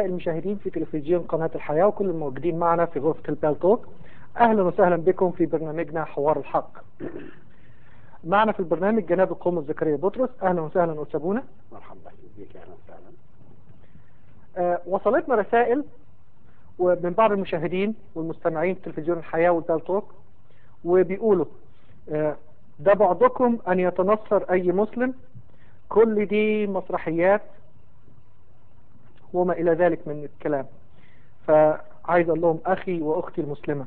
أعزائي المشاهدين في تلفزيون قناة الحياة وكل الموجودين معنا في غرفة البال توك أهلا وسهلا بكم في برنامجنا حوار الحق معنا في البرنامج جناب القوم زكريا بطرس أهلا وسهلا أستاذنا مرحبا بك اهلا وسهلا آه، وصلتنا رسائل ومن بعض المشاهدين والمستمعين في تلفزيون الحياة والبال توك وبيقولوا آه، ده بعضكم أن يتنصر أي مسلم كل دي مسرحيات وما إلى ذلك من الكلام فعايز أقول لهم أخي وأختي المسلمة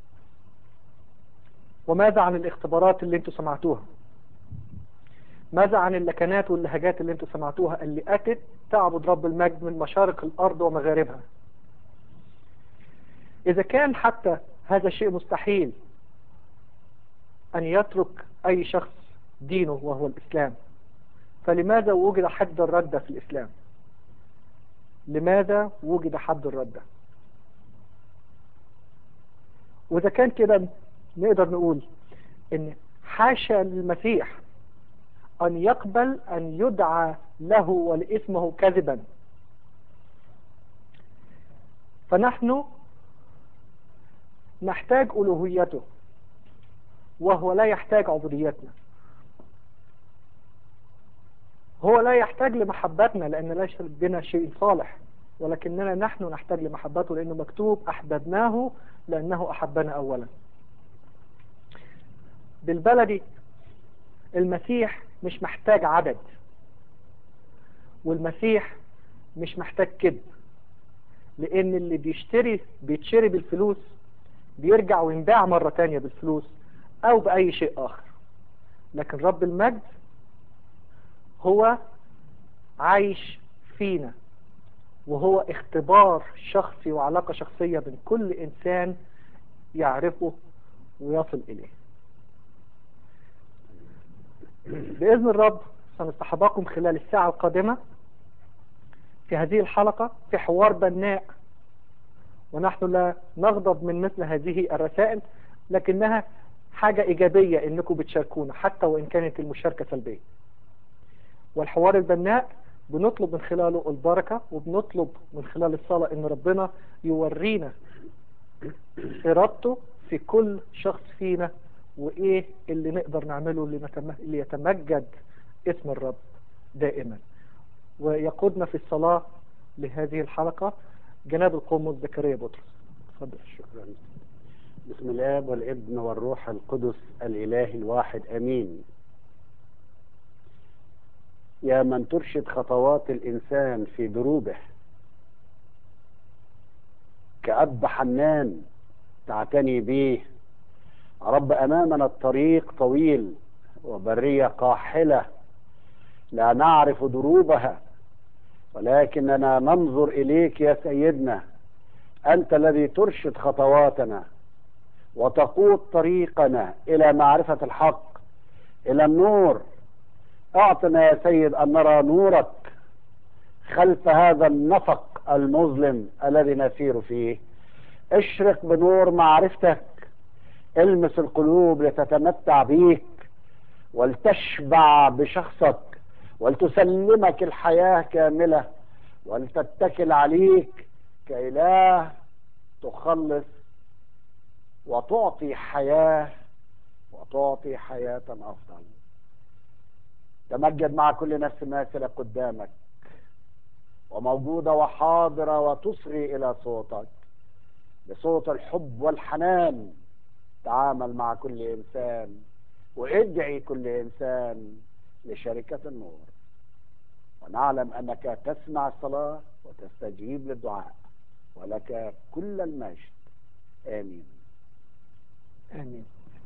وماذا عن الاختبارات اللي انتوا سمعتوها ماذا عن اللكنات واللهجات اللي انتوا سمعتوها اللي أتت تعبد رب المجد من مشارق الأرض ومغاربها إذا كان حتى هذا شيء مستحيل أن يترك أي شخص دينه وهو الإسلام فلماذا وجد حد الردة في الإسلام لماذا وجد حد الردة وإذا كان كده نقدر نقول إن حاشا للمسيح أن يقبل أن يدعى له ولاسمه كذبا فنحن نحتاج ألوهيته وهو لا يحتاج عبوديتنا هو لا يحتاج لمحبتنا لأن ليس بنا شيء صالح ولكننا نحن نحتاج لمحبته لأنه مكتوب أحببناه لأنه أحبنا أولا بالبلدي المسيح مش محتاج عدد والمسيح مش محتاج كذب لأن اللي بيشتري بيتشري بالفلوس بيرجع وينباع مرة تانية بالفلوس أو بأي شيء آخر لكن رب المجد هو عايش فينا وهو اختبار شخصي وعلاقة شخصية بين كل إنسان يعرفه ويصل إليه بإذن الرب سنصطحبكم خلال الساعة القادمة في هذه الحلقة في حوار بناء ونحن لا نغضب من مثل هذه الرسائل لكنها حاجة إيجابية إنكم بتشاركونا حتى وإن كانت المشاركة سلبية والحوار البناء بنطلب من خلاله البركة وبنطلب من خلال الصلاة إن ربنا يورينا إرادته في كل شخص فينا وإيه اللي نقدر نعمله اللي, نتم... اللي يتمجد اسم الرب دائما ويقودنا في الصلاة لهذه الحلقة جناب القومس زكريا بطرس تفضل شكرا بسم الاب والابن والروح القدس الاله الواحد امين يا من ترشد خطوات الانسان في دروبه كأب حنان تعتني به رب امامنا الطريق طويل وبريه قاحله لا نعرف دروبها ولكننا ننظر اليك يا سيدنا انت الذي ترشد خطواتنا وتقود طريقنا الى معرفه الحق الى النور اعطنا يا سيد ان نرى نورك خلف هذا النفق المظلم الذي نسير فيه اشرق بنور معرفتك المس القلوب لتتمتع بيك ولتشبع بشخصك ولتسلمك الحياة كاملة ولتتكل عليك كإله تخلص وتعطي حياة وتعطي حياة أفضل تمجد مع كل نفس ماثلة قدامك وموجودة وحاضرة وتصغي إلى صوتك بصوت الحب والحنان تعامل مع كل إنسان وادعي كل إنسان لشركة النور ونعلم أنك تسمع الصلاة وتستجيب للدعاء ولك كل المجد آمين آمين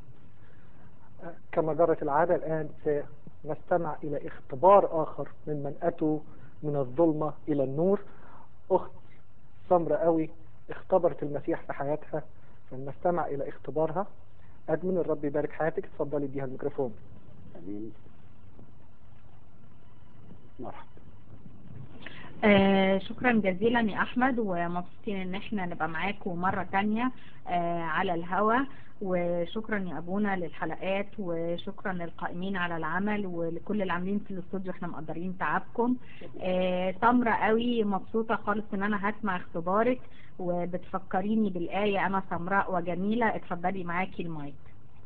كما جرت العادة الآن سنستمع إلى اختبار آخر ممن أتوا من الظلمة إلى النور أخت سمرة قوي اختبرت المسيح في حياتها فلنستمع إلى اختبارها أدمن الرب يبارك حياتك اتفضلي اديها الميكروفون امين مرحبا آه شكرا جزيلا يا احمد ومبسوطين ان احنا نبقى معاكم مرة تانية آه على الهوا وشكرا يا ابونا للحلقات وشكرا للقائمين على العمل ولكل اللي عاملين في الاستوديو احنا مقدرين تعبكم آه تمرة قوي مبسوطة خالص ان انا هسمع اختبارك وبتفكريني بالآية انا سمراء وجميلة اتفضلي معاكي المايك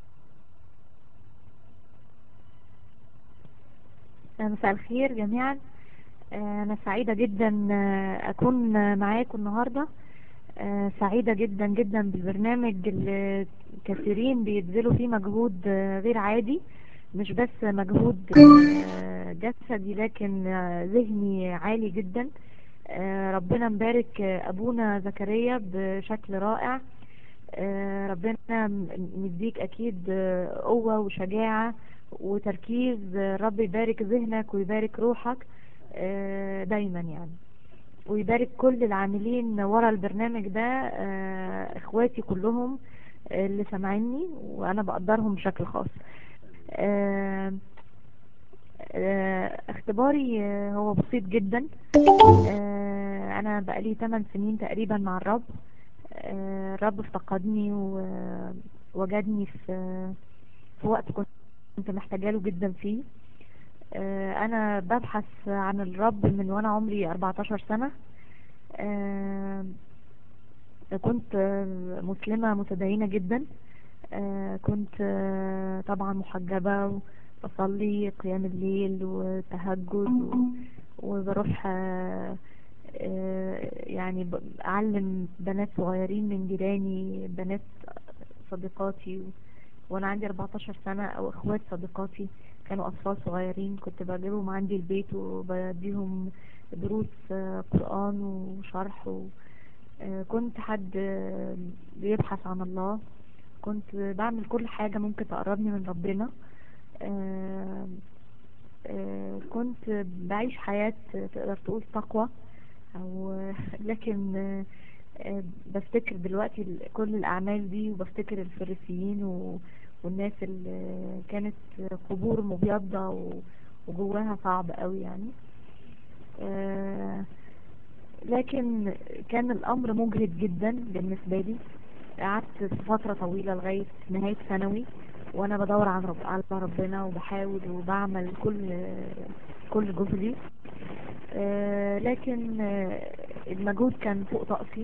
مساء الخير جميعا أنا سعيدة جدا أكون معاكم النهاردة سعيدة جدا جدا بالبرنامج اللي كثيرين بيبذلوا فيه مجهود غير عادي مش بس مجهود جسدي لكن ذهني عالي جدا ربنا مبارك أبونا زكريا بشكل رائع ربنا مديك أكيد قوة وشجاعة وتركيز رب يبارك ذهنك ويبارك روحك دايما يعني ويبارك كل العاملين ورا البرنامج ده اخواتي كلهم اللي سامعيني وانا بقدرهم بشكل خاص اختباري هو بسيط جدا انا بقالي 8 سنين تقريبا مع الرب الرب افتقدني ووجدني في في وقت كنت محتاجاله جدا فيه انا ببحث عن الرب من وانا عمري 14 سنة كنت مسلمة متدينة جدا كنت طبعا محجبة بصلي قيام الليل وتهجد وبروح يعني اعلم بنات صغيرين من جيراني بنات صديقاتي وانا عندي 14 سنة او اخوات صديقاتي كانوا اطفال صغيرين كنت بجيبهم عندي البيت وبديهم دروس قرآن وشرح كنت حد بيبحث عن الله كنت بعمل كل حاجة ممكن تقربني من ربنا كنت بعيش حياة تقدر تقول تقوى أو لكن بفتكر دلوقتي كل الأعمال دي وبفتكر الفريسيين و والناس اللي كانت قبور مبيضة وجواها صعب قوي يعني لكن كان الأمر مجهد جدا بالنسبة لي قعدت فترة طويلة لغاية نهاية ثانوي وانا بدور عن رب على ربنا وبحاول وبعمل كل كل جهدي لكن المجهود كان فوق طاقتي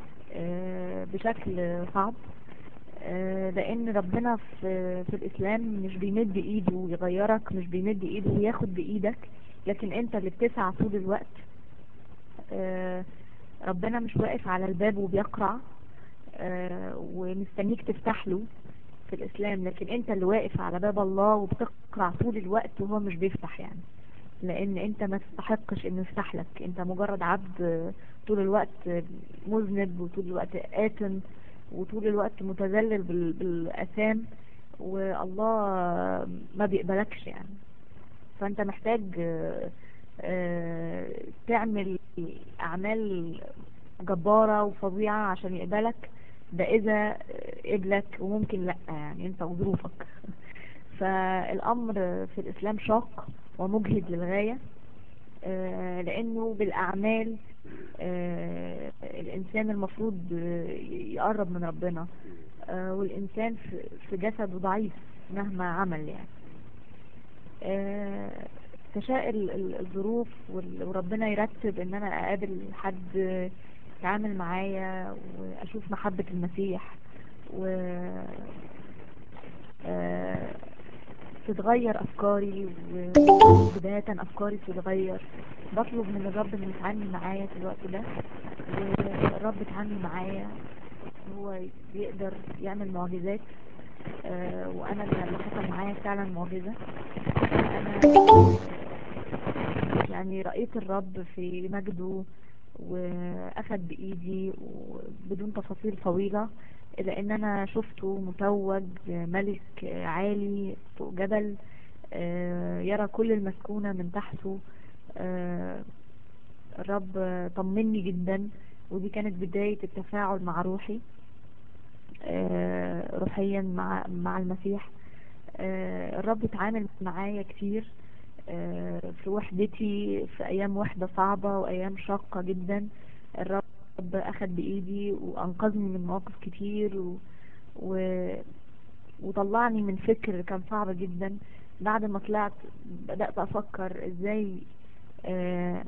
بشكل صعب لان ربنا في في الاسلام مش بيمد ايده ويغيرك مش بيمد ايده وياخد بايدك لكن انت اللي بتسعى طول الوقت ربنا مش واقف على الباب وبيقرع ومستنيك تفتح له في الاسلام لكن انت اللي واقف على باب الله وبتقرع طول الوقت وهو مش بيفتح يعني لان انت ما تستحقش انه يفتح لك انت مجرد عبد طول الوقت مذنب وطول الوقت آثم وطول الوقت متذلل بالأثام والله ما بيقبلكش يعني فانت محتاج تعمل أعمال جبارة وفظيعة عشان يقبلك ده إذا قبلك وممكن لأ يعني انت وظروفك فالأمر في الإسلام شاق ومجهد للغاية لأنه بالأعمال الإنسان المفروض يقرب من ربنا والإنسان في جسده ضعيف مهما عمل يعني تشاء الظروف وربنا يرتب ان انا اقابل حد يتعامل معايا واشوف محبة المسيح و تتغير افكاري وبداية افكاري تتغير بطلب من الرب انه يتعامل معايا في الوقت ده والرب يتعامل معايا هو بيقدر يعمل معجزات آه وانا اللي حصل معايا فعلا معجزة انا يعني رأيت الرب في مجده واخد بايدي وبدون تفاصيل طويلة الا ان انا شفته متوج ملك عالي فوق جبل يرى كل المسكونة من تحته الرب طمني جدا ودي كانت بداية التفاعل مع روحي روحيا مع مع المسيح الرب اتعامل معايا كتير آه، في وحدتي في ايام وحدة صعبة وايام شاقة جدا الرب اخد بايدي وانقذني من مواقف كتير و... و... وطلعني من فكر كان صعب جدا بعد ما طلعت بدأت افكر ازاي آه...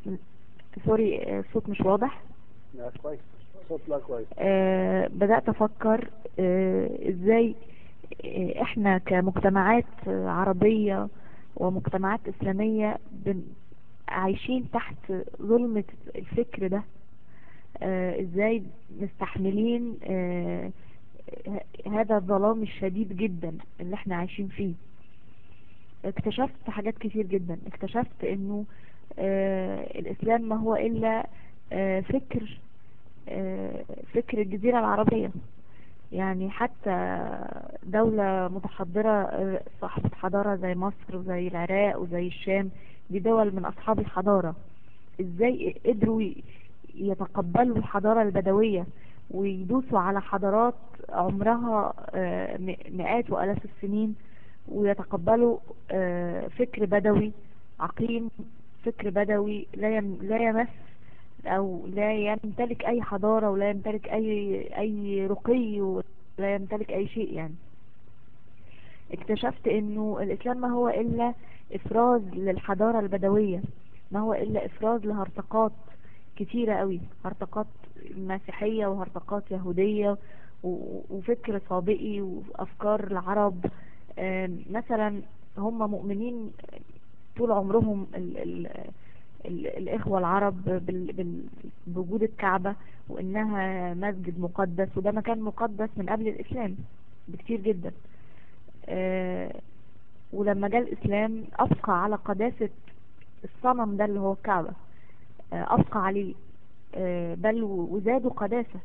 سوري آه، الصوت مش واضح لا كويس صوت لا كويس آه، بدأت أفكر آه، إزاي آه، إحنا كمجتمعات آه، عربية ومجتمعات إسلامية بن- عايشين تحت ظلمة الفكر ده آه، إزاي مستحملين آه، ه- هذا الظلام الشديد جدا اللي إحنا عايشين فيه اكتشفت حاجات كتير جدا اكتشفت إنه آه، الإسلام ما هو إلا آه، فكر آه، فكر الجزيرة العربية يعني حتى دولة متحضرة آه، صاحبة حضارة زي مصر وزي العراق وزي الشام دي دول من أصحاب الحضارة ازاي قدروا ي- يتقبلوا الحضارة البدوية ويدوسوا على حضارات عمرها آه، م- مئات وآلاف السنين ويتقبلوا آه، فكر بدوي عقيم فكر بدوي لا يم- لا يمس او لا يمتلك اي حضارة ولا يمتلك اي اي رقي ولا يمتلك اي شيء يعني اكتشفت انه الاسلام ما هو الا افراز للحضارة البدوية ما هو الا افراز لهرطقات كتيرة قوي هرطقات مسيحية وهرطقات يهودية و- وفكر سابقي وافكار العرب آم، مثلا هم مؤمنين طول عمرهم ال ال ال- الإخوة العرب بال- بال- بوجود الكعبة وإنها مسجد مقدس وده مكان مقدس من قبل الإسلام بكتير جدا آه، ولما جاء الإسلام أبقى على قداسة الصنم ده اللي هو الكعبة آه، أبقى عليه آه، بل و- وزادوا قداسة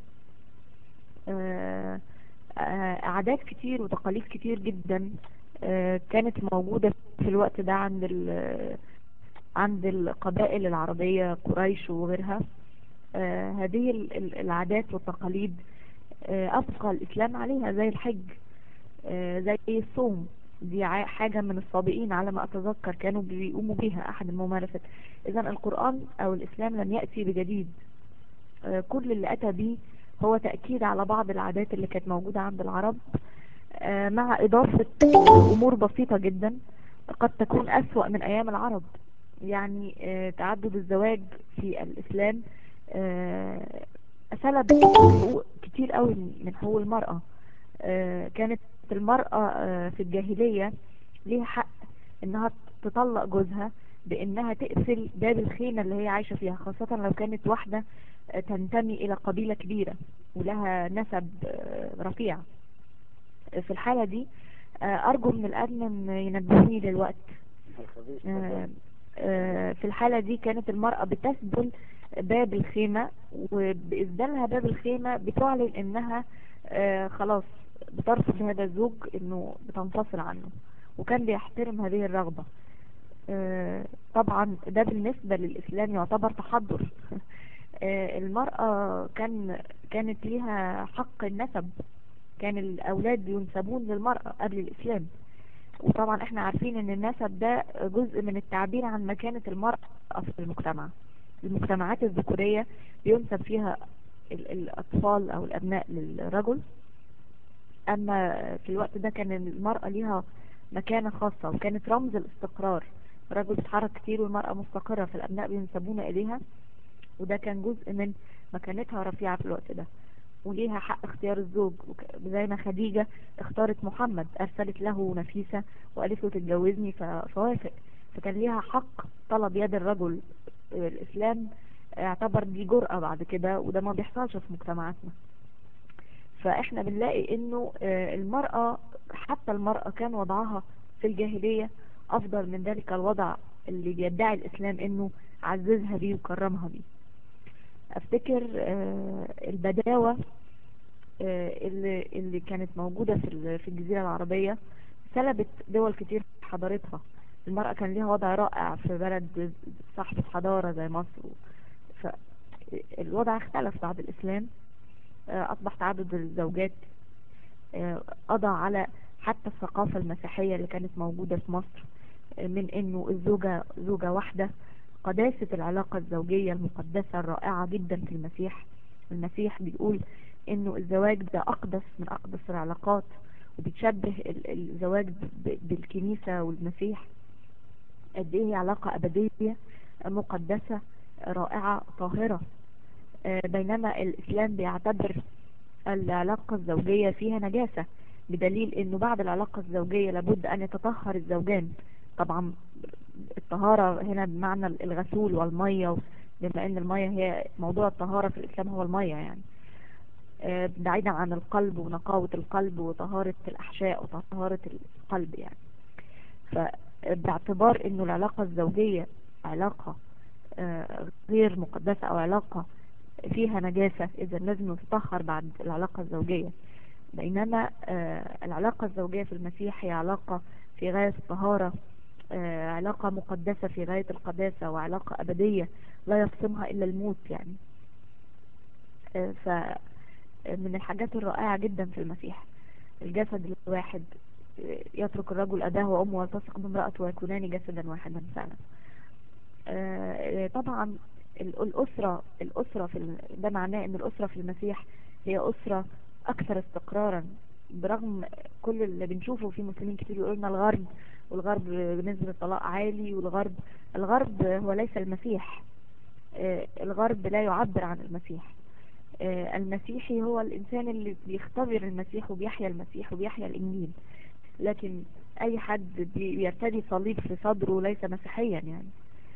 آه، آه، أعداد كتير وتقاليد كتير جدا آه، كانت موجودة في الوقت ده عند ال- عند القبائل العربية قريش وغيرها آه، هذه ال- ال- العادات والتقاليد آه، أبقى الإسلام عليها زي الحج آه، زي الصوم دي ع- حاجة من السابقين على ما أتذكر كانوا بيقوموا بيها أحد الممارسات إذا القرآن أو الإسلام لم يأتي بجديد آه، كل اللي أتى به هو تأكيد على بعض العادات اللي كانت موجودة عند العرب آه، مع إضافة أمور بسيطة جدا قد تكون أسوأ من أيام العرب يعني آه، تعدد الزواج في الإسلام آه، سلب حقوق كتير قوي من حقوق المرأة آه، كانت المرأة آه، في الجاهلية ليها حق انها تطلق جوزها بانها تقفل باب الخيمة اللي هي عايشة فيها خاصة لو كانت واحدة آه، تنتمي الى قبيلة كبيرة ولها نسب آه، رفيع في الحالة دي آه، ارجو من الادمن ينبهني للوقت الخبيث آه، آه، في الحالة دي كانت المرأة بتسدل باب الخيمة وبإسدالها باب الخيمة بتعلن انها آه، خلاص بترفض هذا الزوج انه بتنفصل عنه وكان بيحترم هذه الرغبة آه، طبعا ده بالنسبة للإسلام يعتبر تحضر آه، المرأة كان كانت ليها حق النسب كان الأولاد ينسبون للمرأة قبل الإسلام وطبعا احنا عارفين ان النسب ده جزء من التعبير عن مكانة المرأة في المجتمع المجتمعات الذكورية بينسب فيها ال- الأطفال أو الأبناء للرجل أما في الوقت ده كان المرأة ليها مكانة خاصة وكانت رمز الاستقرار الرجل بيتحرك كتير والمرأة مستقرة فالأبناء بينسبون إليها وده كان جزء من مكانتها رفيعة في الوقت ده وليها حق اختيار الزوج وك- زي ما خديجة اختارت محمد أرسلت له نفيسة وقالت له تتجوزني ف- فوافق فكان ليها حق طلب يد الرجل الإسلام اعتبر دي جرأة بعد كده وده ما بيحصلش في مجتمعاتنا فاحنا بنلاقي انه آه، المرأة حتى المرأة كان وضعها في الجاهلية افضل من ذلك الوضع اللي بيدعي الاسلام انه عززها بيه وكرمها بيه افتكر آه، البداوة آه، اللي اللي كانت موجودة في ال- في الجزيرة العربية سلبت دول كتير حضارتها المرأة كان ليها وضع رائع في بلد صاحبة حضارة زي مصر فالوضع اختلف بعد الإسلام آه، أصبح تعدد الزوجات آه، قضى على حتى الثقافة المسيحية اللي كانت موجودة في مصر من انه الزوجة زوجة واحدة قداسة العلاقة الزوجية المقدسة الرائعة جدا في المسيح المسيح بيقول انه الزواج ده اقدس من اقدس العلاقات وبتشبه ال- الزواج ب- بالكنيسة والمسيح قد ايه هي علاقة ابدية مقدسة رائعة طاهرة آه، بينما الاسلام بيعتبر العلاقة الزوجية فيها نجاسة بدليل انه بعد العلاقة الزوجية لابد ان يتطهر الزوجان طبعا الطهارة هنا بمعنى الغسول والمية بما ان المية هي موضوع الطهارة في الاسلام هو المية يعني آه، بعيدا عن القلب ونقاوة القلب وطهارة الاحشاء وطهارة القلب يعني فباعتبار انه العلاقة الزوجية علاقة آه، غير مقدسة او علاقة فيها نجاسة اذا لازم نتطهر بعد العلاقة الزوجية بينما آه، العلاقة الزوجية في المسيح هي علاقة في غاية الطهارة آه، علاقة مقدسة في غاية القداسة وعلاقة أبدية لا يفصمها إلا الموت يعني آه، ف من الحاجات الرائعة جدا في المسيح الجسد الواحد آه، يترك الرجل أباه وأمه ويلتصق بامرأته ويكونان جسدا واحدا فعلا آه، طبعا ال- الأسرة الأسرة في ال- ده معناه أن الأسرة في المسيح هي أسرة أكثر استقرارا برغم كل اللي بنشوفه في مسلمين كتير يقولنا الغرب والغرب نسبة الطلاق عالي والغرب الغرب هو ليس المسيح آه، الغرب لا يعبر عن المسيح آه، المسيحي هو الإنسان اللي بيختبر المسيح وبيحيا المسيح وبيحيا الإنجيل لكن أي حد بي- بيرتدي صليب في صدره ليس مسيحيا يعني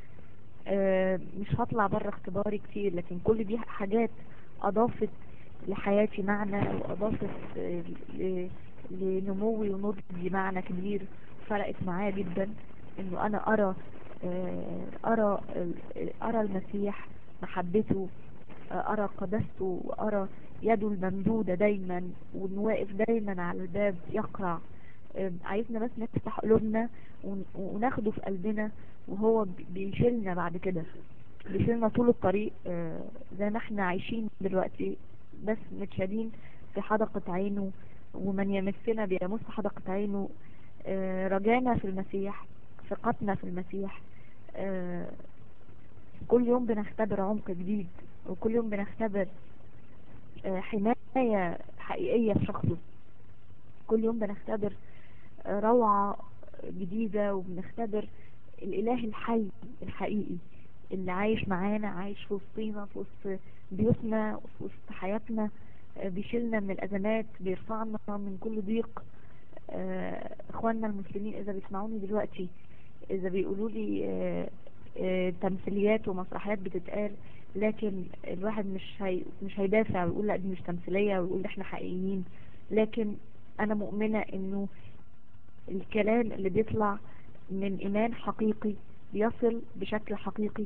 آه، مش هطلع بره اختباري كتير لكن كل دي حاجات أضافت لحياتي معنى وأضافت آه، ل- لنموي ونضجي معنى كبير فرقت معايا جدا انه انا ارى آه، ارى ال- ارى المسيح محبته آه، ارى قدسته وارى يده الممدودة دايما وانه واقف دايما على الباب يقرع آه، عايزنا بس نفتح قلوبنا ون- وناخده في قلبنا وهو بي- بيشيلنا بعد كده بيشيلنا طول الطريق آه، زي ما احنا عايشين دلوقتي بس متشالين في حدقة عينه ومن يمسنا بيمس حدقة عينه آه، رجانا في المسيح ثقتنا في المسيح آه، كل يوم بنختبر عمق جديد وكل يوم بنختبر آه، حماية حقيقية في شخصه كل يوم بنختبر آه، روعة جديدة وبنختبر الإله الحي الحقيقي اللي عايش معانا عايش في وسطينا في وسط بيوتنا في وسط حياتنا آه، بيشيلنا من الأزمات بيرفعنا من كل ضيق آه، اخواننا المسلمين اذا بيسمعوني دلوقتي اذا بيقولوا لي آه، آه، تمثيليات ومسرحيات بتتقال لكن الواحد مش هي مش هيدافع ويقول لا دي مش تمثيلية ويقول احنا حقيقيين لكن انا مؤمنة انه الكلام اللي بيطلع من ايمان حقيقي بيصل بشكل حقيقي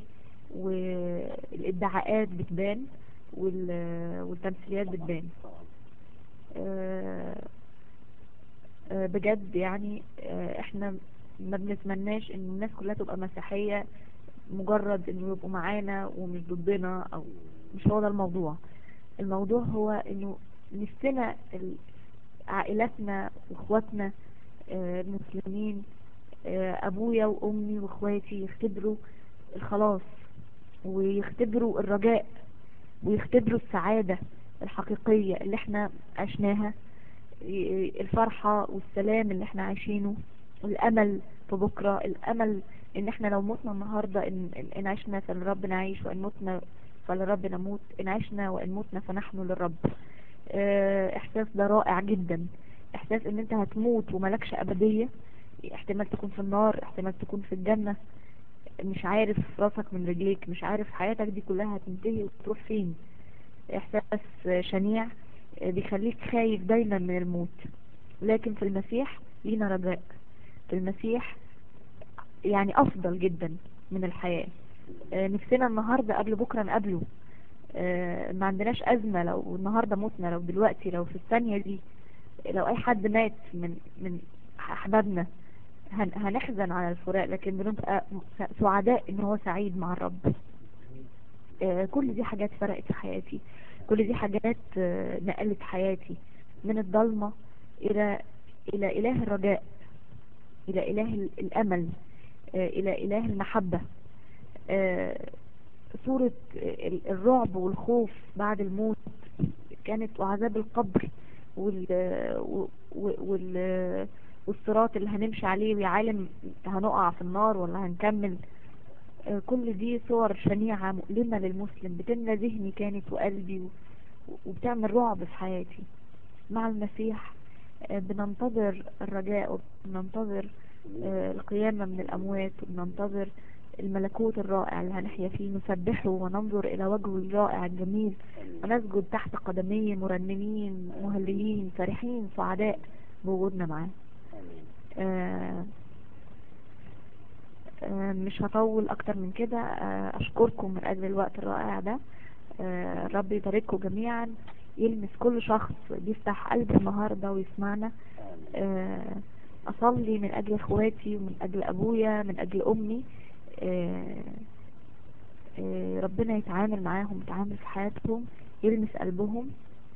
والادعاءات بتبان وال- والتمثيليات بتبان آه، آه، بجد يعني آه، احنا ما بنتمناش ان الناس كلها تبقى مسيحية مجرد انه يبقوا معانا ومش ضدنا او مش هو ده الموضوع الموضوع هو انه نفسنا ال- عائلاتنا واخواتنا آه، المسلمين آه، ابويا وامي واخواتي يختبروا الخلاص ويختبروا الرجاء ويختبروا السعادة الحقيقية اللي احنا عشناها ي- الفرحة والسلام اللي احنا عايشينه الامل في بكرة الامل ان احنا لو متنا النهاردة ان, إن- إن عشنا فلرب نعيش وان متنا فلرب نموت ان عشنا وان متنا فنحن للرب اه، احساس ده رائع جدا احساس ان انت هتموت وملكش ابدية احتمال تكون في النار احتمال تكون في الجنة مش عارف راسك من رجليك مش عارف حياتك دي كلها هتنتهي وتروح فين احساس شنيع بيخليك خايف دايما من الموت لكن في المسيح لينا رجاء في المسيح يعني افضل جدا من الحياة آه، نفسنا النهاردة قبل بكرة نقابله آه، ما عندناش ازمة لو النهاردة متنا لو دلوقتي لو في الثانية دي لو اي حد مات من من احبابنا هن- هنحزن على الفراق لكن بنبقى س- سعداء ان هو سعيد مع الرب آه، كل دي حاجات فرقت في حياتي كل دي حاجات آه، نقلت حياتي من الضلمة الى الى اله الرجاء الى اله ال- الامل آه، إلى إله المحبة آه، صورة ال- الرعب والخوف بعد الموت كانت وعذاب القبر وال و- و- وال والصراط اللي هنمشي عليه ويا عالم هنقع في النار ولا هنكمل آه، كل دي صور شنيعة مؤلمة للمسلم بتملى ذهني كانت وقلبي و- وبتعمل رعب في حياتي مع المسيح آه، بننتظر الرجاء وبننتظر آه، القيامة من الأموات وبننتظر الملكوت الرائع اللي هنحيا فيه نسبحه وننظر إلى وجهه الرائع الجميل ونسجد تحت قدميه مرنمين مهللين فرحين سعداء بوجودنا معاه آمين. آه، آه، مش هطول أكتر من كده آه، أشكركم من أجل الوقت الرائع ده آه، رب يبارككم جميعا يلمس كل شخص بيفتح قلبه النهاردة ويسمعنا آمين. آه، أصلي من أجل إخواتي ومن أجل أبويا من أجل أمي آه، آه، ربنا يتعامل معاهم يتعامل في حياتهم يلمس قلبهم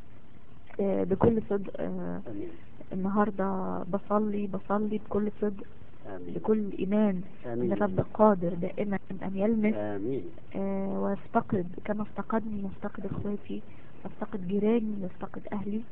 آه، بكل صدق آه، آمين. النهاردة بصلي بصلي بكل صدق آمين. بكل إيمان أن آمين. الرب قادر دائما أن يلمس آمين آه، وافتقد كما افتقدني وافتقد اخواتي وافتقد جيراني وافتقد اهلي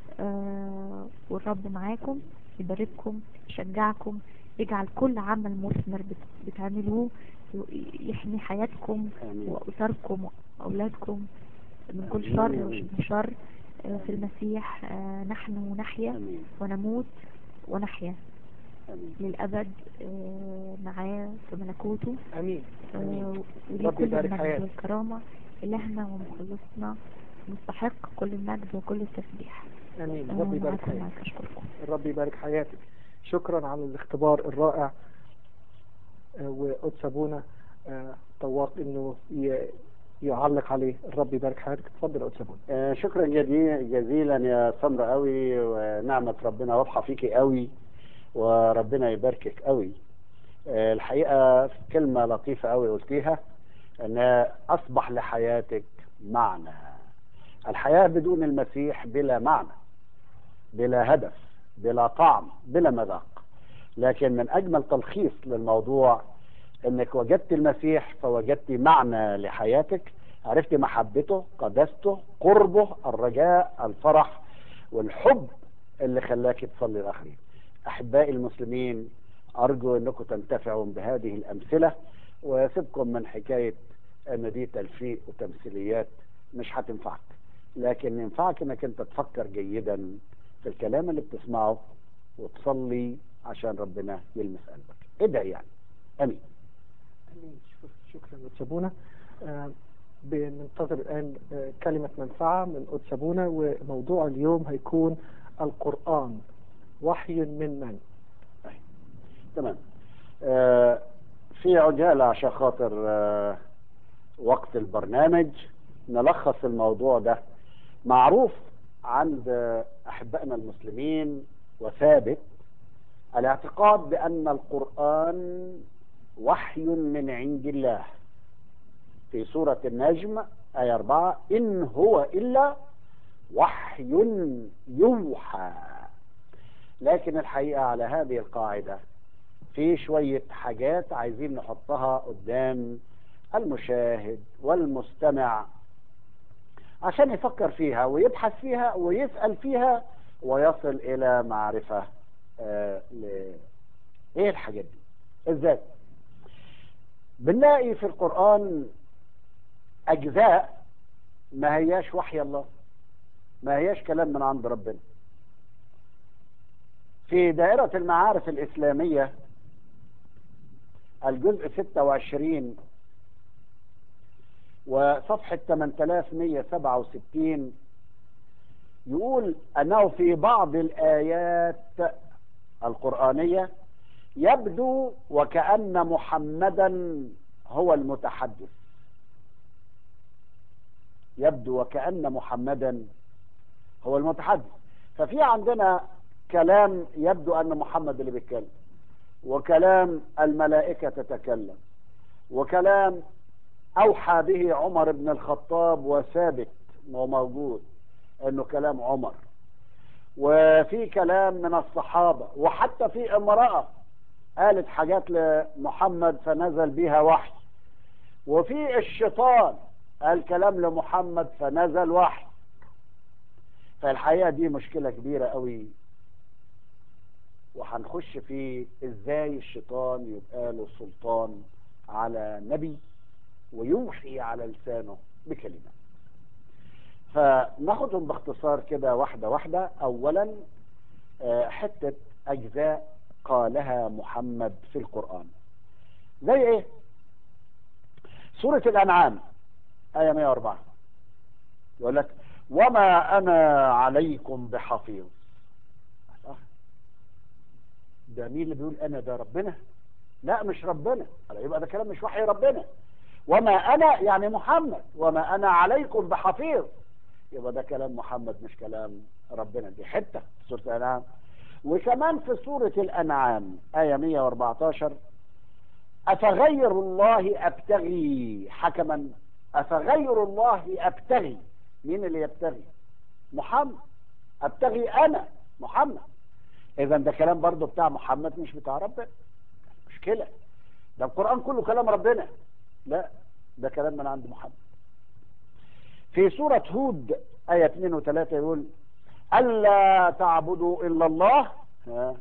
آه، والرب معاكم يبارككم يشجعكم يجعل كل عمل مثمر بت- بتعملوه يحمي حياتكم آمين. وأسركم وأولادكم من كل آمين. شر آمين. وشبه شر آه، في المسيح آه، نحن نحيا آمين. ونموت ونحيا آمين. للأبد آه، معاه في ملكوته امين امين آه، وليه رب كل يبارك المجد حياتك. والكرامة إلهنا ومخلصنا مستحق كل المجد وكل التسبيح امين آه، رب يبارك معاكم حياتك معاك أشكركم الرب يبارك حياتك شكرا على الاختبار الرائع آه، وقدس ابونا آه، طواق انه ي- يعلق عليه الرب يبارك حياتك اتفضل يا قدس ابونا آه، شكرا جدي- جزيلا يا سمرة قوي ونعمة ربنا واضحة فيكي قوي وربنا يباركك قوي آه، الحقيقة كلمة لطيفة قوي قلتيها ان اصبح لحياتك معنى الحياة بدون المسيح بلا معنى بلا هدف بلا طعم بلا مذاق لكن من اجمل تلخيص للموضوع انك وجدت المسيح فوجدت معنى لحياتك عرفت محبته قداسته قربه الرجاء الفرح والحب اللي خلاك تصلي الاخرين احبائي المسلمين ارجو انكم تنتفعوا بهذه الامثله وسيبكم من حكايه ان دي تلفيق وتمثيليات مش هتنفعك لكن ينفعك انك انت تفكر جيدا في الكلام اللي بتسمعه وتصلي عشان ربنا يلمس قلبك ادعي يعني امين امين شكرا- شكرا قدس ابونا آه، بننتظر الان آه، كلمه منفعه من قدس ابونا وموضوع اليوم هيكون القران وحي من من تمام آه في عجاله عشان خاطر آه وقت البرنامج نلخص الموضوع ده معروف عند آه، احبائنا المسلمين وثابت الاعتقاد بان القران وحي من عند الله في سوره النجم ايه 4 ان هو الا وحي يوحى لكن الحقيقه على هذه القاعده في شويه حاجات عايزين نحطها قدام المشاهد والمستمع عشان يفكر فيها ويبحث فيها ويسأل فيها ويصل إلى معرفة آه ل... إيه الحاجات دي؟ إزاي؟ بنلاقي في القرآن أجزاء ما هياش وحي الله ما هياش كلام من عند ربنا في دائرة المعارف الإسلامية الجزء 26 وصفحة 8167 يقول أنه في بعض الآيات القرآنية يبدو وكأن محمدا هو المتحدث يبدو وكأن محمدا هو المتحدث ففي عندنا كلام يبدو أن محمد اللي بيتكلم وكلام الملائكة تتكلم وكلام أوحى به عمر بن الخطاب وثابت وموجود أنه كلام عمر وفي كلام من الصحابة وحتى في امرأة قالت حاجات لمحمد فنزل بها وحي وفي الشيطان قال كلام لمحمد فنزل وحي فالحقيقة دي مشكلة كبيرة قوي وهنخش في ازاي الشيطان يبقى له سلطان على نبي ويوحي على لسانه بكلمة فناخدهم باختصار كده واحدة واحدة اولا آه، حتة اجزاء قالها محمد في القرآن زي ايه سورة الانعام آية 104 يقول لك وما انا عليكم بحفيظ صح ده مين اللي بيقول انا ده ربنا لا مش ربنا يبقى ده كلام مش وحي ربنا وما انا يعني محمد وما انا عليكم بحفيظ يبقى ده كلام محمد مش كلام ربنا دي حته في سوره الانعام وكمان في سوره الانعام ايه 114 افغير الله ابتغي حكما افغير الله ابتغي مين اللي يبتغي محمد ابتغي انا محمد اذا ده كلام برضه بتاع محمد مش بتاع ربنا مشكله ده القران كله كلام ربنا لا ده كلام من عند محمد في سورة هود آية 2 و3 يقول ألا تعبدوا إلا الله ها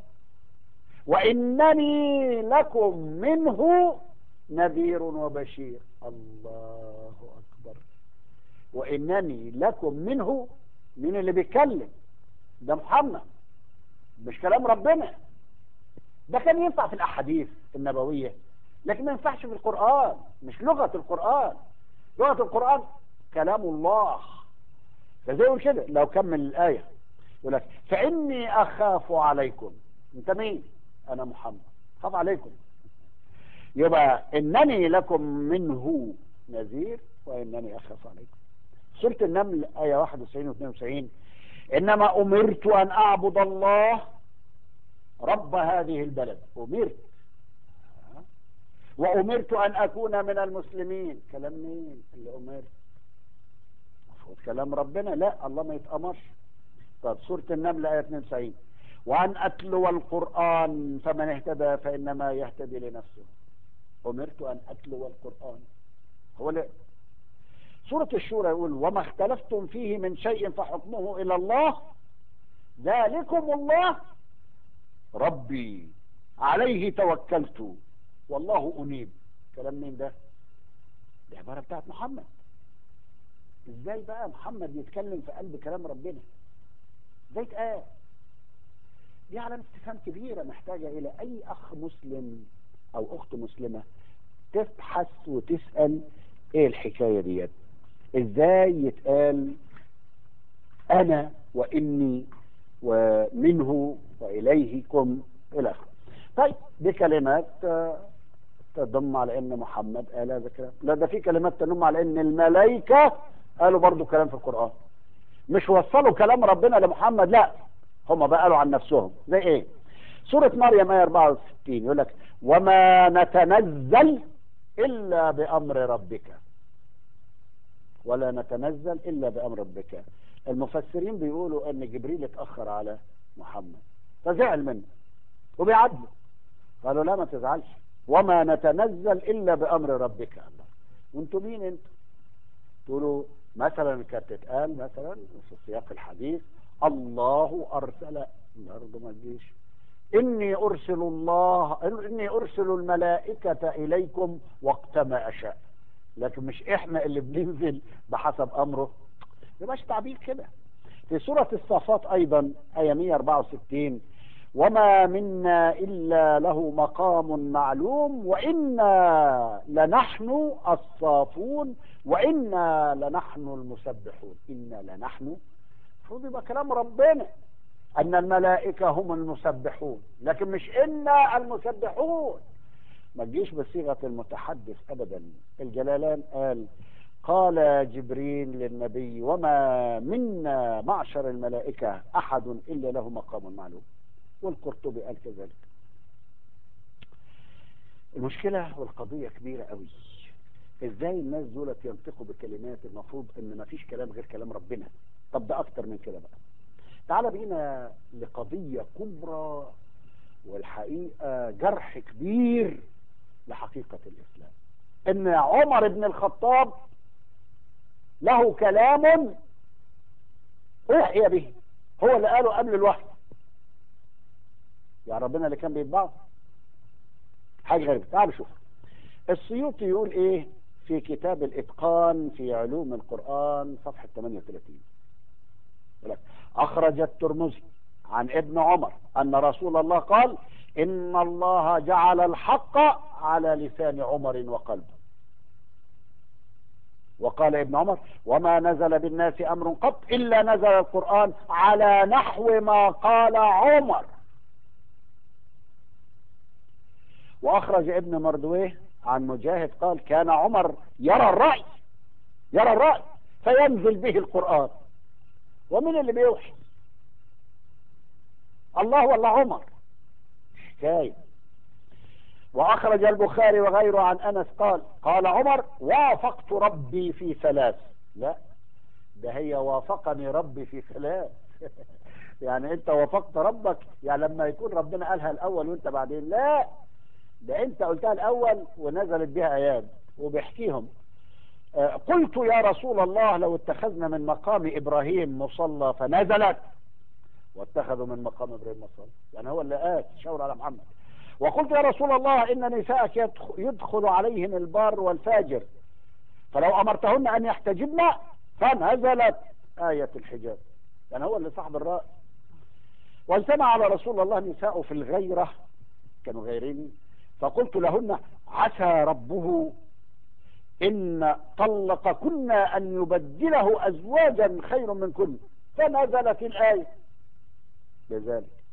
وإنني لكم منه نذير وبشير الله أكبر وإنني لكم منه من اللي بيتكلم ده محمد مش كلام ربنا ده كان ينفع في الأحاديث النبوية لكن ما ينفعش في القرآن مش لغة القرآن لغة القرآن كلام الله فزي يقول كده لو كمل الآية يقول لك فإني أخاف عليكم أنت مين؟ أنا محمد خاف عليكم يبقى إنني لكم منه نذير وإنني أخاف عليكم سورة النمل آية 91 و 92 إنما أمرت أن أعبد الله رب هذه البلد أمرت وأمرت أن أكون من المسلمين كلام مين اللي أمرت المفروض كلام ربنا لا الله ما يتأمرش طب سورة النمل آية 92 وأن أتلو القرآن فمن اهتدى فإنما يهتدي لنفسه أمرت أن أتلو القرآن هو لا سورة الشورى يقول وما اختلفتم فيه من شيء فحكمه إلى الله ذلكم الله ربي عليه توكلت والله أنيب كلام مين ده دي عبارة بتاعت محمد ازاي بقى محمد يتكلم في قلب كلام ربنا ازاي اتقال دي علامة استفهام كبيرة محتاجة إلى أي أخ مسلم أو أخت مسلمة تبحث وتسأل إيه الحكاية ديت إزاي يتقال أنا وإني ومنه وإليهكم إلى آخره طيب دي كلمات تضم على ان محمد قال هذا الكلام لا ده في كلمات تنم على ان الملائكه قالوا برضو كلام في القران مش وصلوا كلام ربنا لمحمد لا هم بقى قالوا عن نفسهم زي ايه سوره مريم ايه 64 يقول لك وما نتنزل الا بامر ربك ولا نتنزل الا بامر ربك المفسرين بيقولوا ان جبريل اتاخر على محمد فزعل منه وبيعاتبه قالوا لا ما تزعلش وما نتنزل الا بامر ربك الله وانتوا مين انتوا تقولوا مثلا كانت تتقال مثلا في سياق الحديث الله ارسل برضه ما تجيش اني ارسل الله اني ارسل الملائكه اليكم وقت ما اشاء لكن مش احنا اللي بننزل بحسب امره يبقاش تعبير كده في سوره الصافات ايضا ايه 164 وما منا إلا له مقام معلوم وإنا لنحن الصافون وإنا لنحن المسبحون إنا لنحن المفروض يبقى كلام ربنا أن الملائكة هم المسبحون لكن مش إنا المسبحون ما تجيش بصيغة المتحدث أبدا الجلالان قال قال جبريل للنبي وما منا معشر الملائكة أحد إلا له مقام معلوم والقرطبي قال كذلك المشكلة والقضية كبيرة قوي ازاي الناس دولت ينطقوا بكلمات المفروض ان ما فيش كلام غير كلام ربنا طب ده اكتر من كده بقى تعال بينا لقضية كبرى والحقيقة جرح كبير لحقيقة الإسلام إن عمر بن الخطاب له كلام أوحي به هو اللي قاله قبل الوحي يا ربنا اللي كان بيتبعه حاجة غريبة تعالوا شوف السيوطي يقول ايه في كتاب الاتقان في علوم القرآن صفحة 38 يقول لك اخرج الترمذي عن ابن عمر ان رسول الله قال ان الله جعل الحق على لسان عمر وقلبه وقال ابن عمر وما نزل بالناس امر قط الا نزل القرآن على نحو ما قال عمر واخرج ابن مردويه عن مجاهد قال كان عمر يرى الرأي يرى الرأي فينزل به القرآن ومن اللي بيوحي الله ولا عمر حكاية وأخرج البخاري وغيره عن أنس قال قال عمر وافقت ربي في ثلاث لا ده هي وافقني ربي في ثلاث يعني انت وافقت ربك يعني لما يكون ربنا قالها الاول وانت بعدين لا ده انت قلتها الاول ونزلت بها ايات وبيحكيهم آه، قلت يا رسول الله لو اتخذنا من مقام ابراهيم مصلى فنزلت واتخذوا من مقام ابراهيم مصلى يعني هو اللي قال شاور على محمد وقلت يا رسول الله ان نساءك يدخ- يدخل عليهم البار والفاجر فلو امرتهن ان يحتجبن فنزلت آية الحجاب يعني هو اللي صاحب الرأي واجتمع على رسول الله نساء في الغيرة كانوا غيرين فقلت لهن عسى ربه إن طلقكن أن يبدله أزواجا خير منكن فنزلت الآية بذلك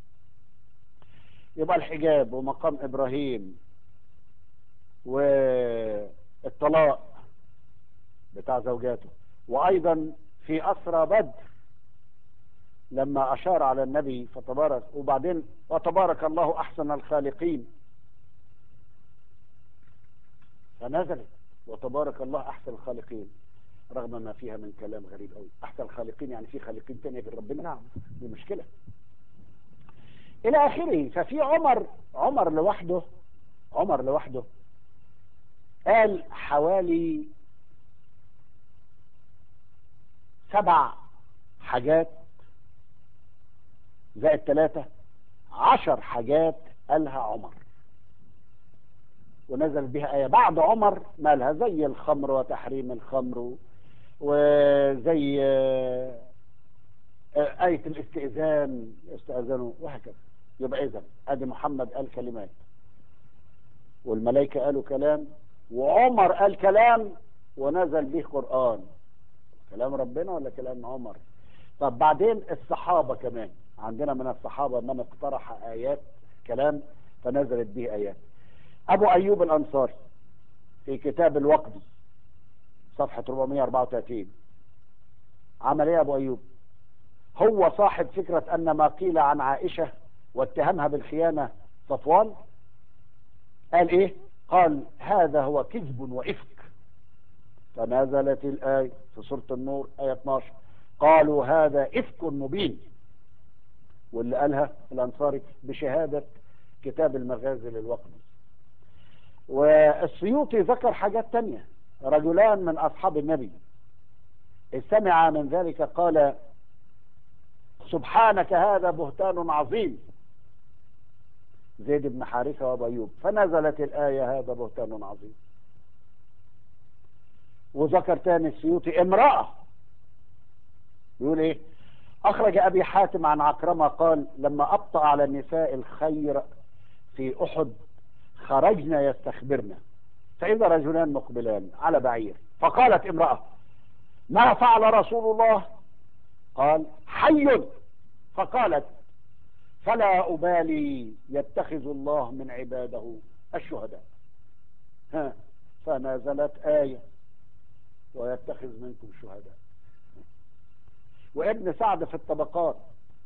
يبقى الحجاب ومقام إبراهيم والطلاق بتاع زوجاته وأيضا في أسرى بدر لما أشار على النبي فتبارك وبعدين وتبارك الله أحسن الخالقين فنزلت وتبارك الله أحسن الخالقين رغم ما فيها من كلام غريب قوي أحسن الخالقين يعني في خالقين تانية غير ربنا نعم دي مشكلة إلى آخره ففي عمر عمر لوحده عمر لوحده قال حوالي سبع حاجات زائد ثلاثة عشر حاجات قالها عمر ونزل بها آية بعد عمر مالها زي الخمر وتحريم الخمر وزي آه، آه، آية الاستئذان استأذنوا وهكذا يبقى إذا أدي محمد قال كلمات والملائكة قالوا كلام وعمر قال كلام ونزل به قرآن كلام ربنا ولا كلام عمر طب بعدين الصحابة كمان عندنا من الصحابة من اقترح آيات كلام فنزلت به آيات أبو أيوب الأنصاري في كتاب الوقت صفحة 434 عمل ايه أبو أيوب هو صاحب فكرة أن ما قيل عن عائشة واتهمها بالخيانة صفوان قال ايه قال هذا هو كذب وإفك فنزلت الآية في سورة النور آية 12 قالوا هذا إفك مبين واللي قالها الأنصاري بشهادة كتاب المغازي للوقت والسيوطي ذكر حاجات تانية رجلان من أصحاب النبي استمع من ذلك قال سبحانك هذا بهتان عظيم زيد بن حارثة وابو أيوب فنزلت الآية هذا بهتان عظيم وذكر تاني السيوطي امرأة يقول ايه اخرج ابي حاتم عن عكرمة قال لما ابطأ على النساء الخير في احد خرجنا يستخبرنا فاذا رجلان مقبلان على بعير فقالت امرأة ما فعل رسول الله قال حي فقالت فلا أبالي يتخذ الله من عباده الشهداء ها فنزلت آية ويتخذ منكم شهداء وابن سعد في الطبقات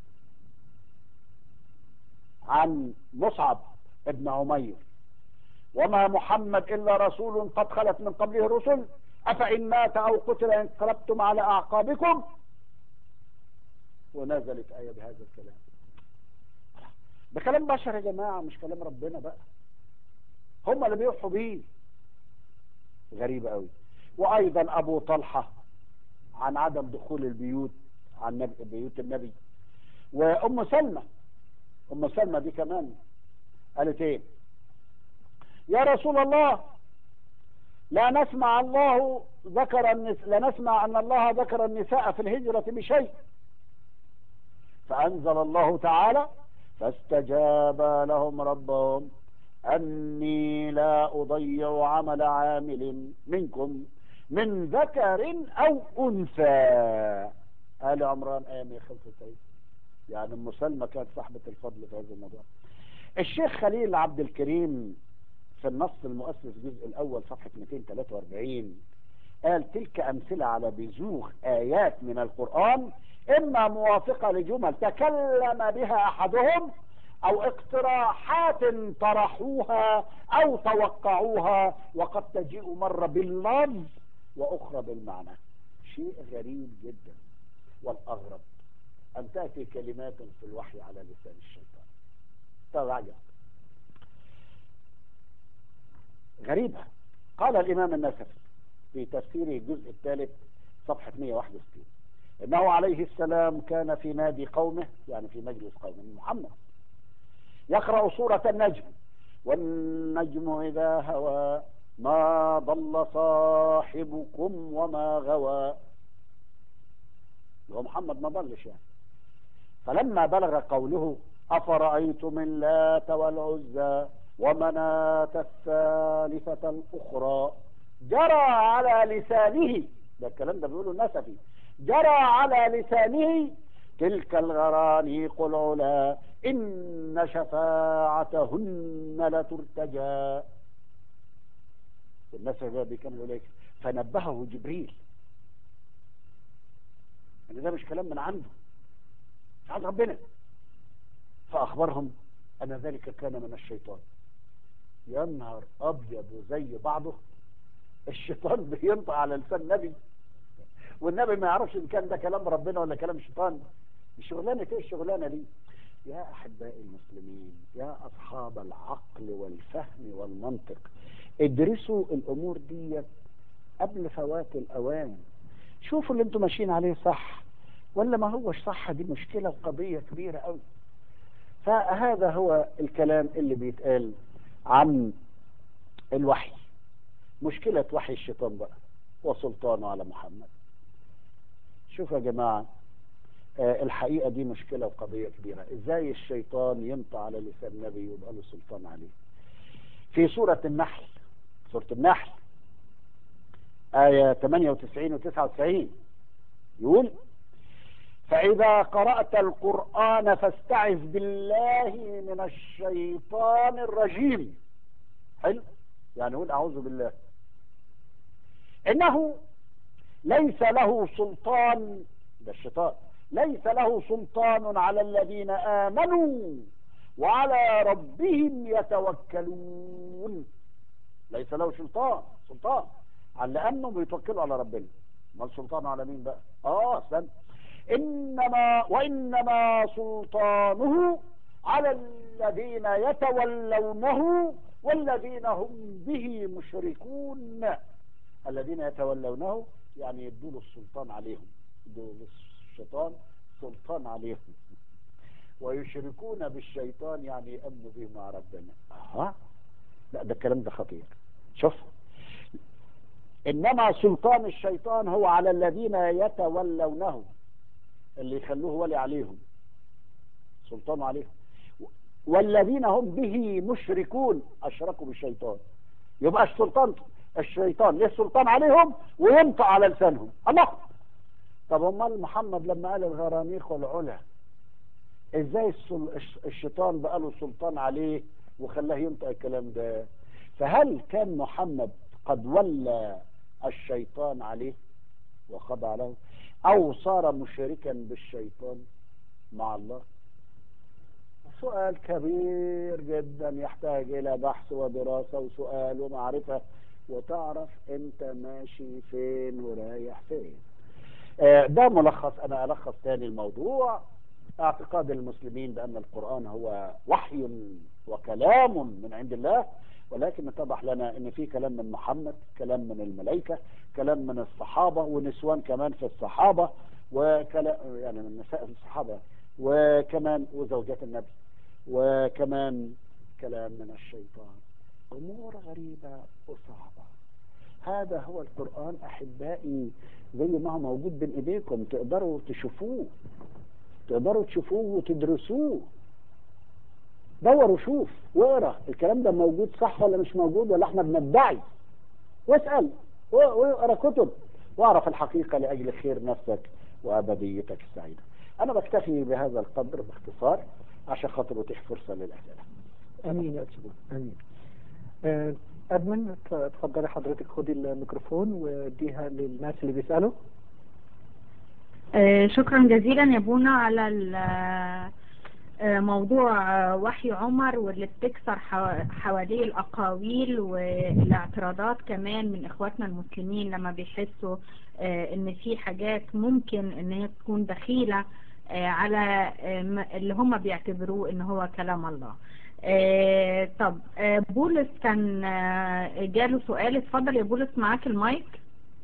عن مصعب ابن عمير وما محمد إلا رسول قد خلت من قبله الرسل أفإن مات أو قتل انقلبتم على أعقابكم ونزلت آية بهذا الكلام ده كلام بشر يا جماعة مش كلام ربنا بقى هم اللي بيوحوا بيه غريب قوي وايضا ابو طلحة عن عدم دخول البيوت عن نبي بيوت النبي وام سلمى ام سلمى دي كمان قالت ايه يا رسول الله لا نسمع الله ذكر النس... لا نسمع ان الله ذكر النساء في الهجرة بشيء فانزل الله تعالى فاستجاب لهم ربهم أني لا أضيع عمل عامل منكم من ذكر أو أنثى آل عمران آية 195 يعني أم سلمى كانت صاحبة الفضل في هذا الموضوع الشيخ خليل عبد الكريم في النص المؤسس الجزء الأول صفحة 243 قال تلك أمثلة على بزوغ آيات من القرآن إما موافقة لجمل تكلم بها أحدهم او اقتراحات طرحوها او توقعوها وقد تجيء مرة باللفظ واخرى بالمعنى شيء غريب جدا والاغرب ان تأتي كلمات في الوحي على لسان الشيطان تراجع غريبة قال الامام النسفي في تفسيره الجزء الثالث صفحة 161 انه عليه السلام كان في نادي قومه يعني في مجلس قومه محمد يقرأ سورة النجم والنجم إذا هوى ما ضل صاحبكم وما غوى هو محمد ما ضلش يعني فلما بلغ قوله أفرأيتم اللات والعزى ومناة الثالثة الأخرى جرى على لسانه ده الكلام ده بيقوله النسفي جرى على لسانه تلك الغرانيق العلا إن شفاعتهن لترتجى الناس بيكملوا ليك فنبهه جبريل ان ده مش كلام من عنده مش عند ربنا فأخبرهم أن ذلك كان من الشيطان يا نهار أبيض وزي بعضه الشيطان بينطق على لسان النبي والنبي ما يعرفش إن كان ده كلام ربنا ولا كلام الشيطان الشغلانة ايه الشغلانة دي يا أحبائي المسلمين يا أصحاب العقل والفهم والمنطق ادرسوا الأمور دي قبل فوات الأوان شوفوا اللي انتم ماشيين عليه صح ولا ما هوش صح دي مشكلة وقضية كبيرة قوي فهذا هو الكلام اللي بيتقال عن الوحي مشكلة وحي الشيطان بقى وسلطانه على محمد شوفوا يا جماعة آه الحقيقة دي مشكلة وقضية كبيرة ازاي الشيطان ينطع على لسان النبي ويبقى له سلطان عليه في سورة النحل سورة النحل آية 98 و 99 يقول فإذا قرأت القرآن فاستعذ بالله من الشيطان الرجيم حلو يعني قول أعوذ بالله إنه ليس له سلطان ده الشيطان ليس له سلطان على الذين آمنوا وعلى ربهم يتوكلون ليس له سلطان سلطان على لأنهم بيتوكلوا على ربنا ما السلطان على مين بقى اه استنى إنما وإنما سلطانه على الذين يتولونه والذين هم به مشركون الذين يتولونه يعني يدوا له السلطان عليهم يدوا الشيطان سلطان عليهم ويشركون بالشيطان يعني يأمنوا به مع ربنا اه لا ده الكلام ده خطير شوف انما سلطان الشيطان هو على الذين يتولونه اللي يخلوه ولي عليهم سلطانه عليهم والذين هم به مشركون اشركوا بالشيطان يبقى السلطان الشيطان ليه سلطان عليهم وينطق على لسانهم الله طب امال محمد لما قال الغرانيق والعلا ازاي الشيطان بقى له سلطان عليه وخلاه ينطق الكلام ده فهل كان محمد قد ولى الشيطان عليه وخضع له او صار مشركا بالشيطان مع الله سؤال كبير جدا يحتاج الى بحث ودراسة وسؤال ومعرفة وتعرف انت ماشي فين ورايح فين ده ملخص انا الخص تاني الموضوع اعتقاد المسلمين بأن القرآن هو وحي وكلام من عند الله ولكن اتضح لنا ان في كلام من محمد كلام من الملائكة كلام من الصحابة ونسوان كمان في الصحابة وكلام يعني من نساء الصحابة وكمان وزوجات النبي وكمان كلام من الشيطان امور غريبة وصعبة هذا هو القرآن احبائي زي ما هو موجود بين ايديكم تقدروا تشوفوه تقدروا تشوفوه وتدرسوه دور وشوف واقرا الكلام ده موجود صح ولا مش موجود ولا احنا بندعي واسال واقرا كتب واعرف الحقيقه لاجل خير نفسك وابديتك السعيده انا بكتفي بهذا القدر باختصار عشان خاطر اتيح فرصه للاسئله امين يا أستاذ. امين آه، ادمن ت- اتفضلي حضرتك خدي الميكروفون واديها للناس اللي بيسالوا آه، شكرا جزيلا يا بونا على ال- آه، موضوع آه، وحي عمر واللي بتكسر حوا- حواليه الأقاويل والاعتراضات كمان من إخواتنا المسلمين لما بيحسوا آه، إن في حاجات ممكن إن هي تكون دخيلة آه، على آه، م- اللي هم بيعتبروه إن هو كلام الله آه، طب آه، بولس كان آه، جاله سؤال اتفضل يا بولس معاك المايك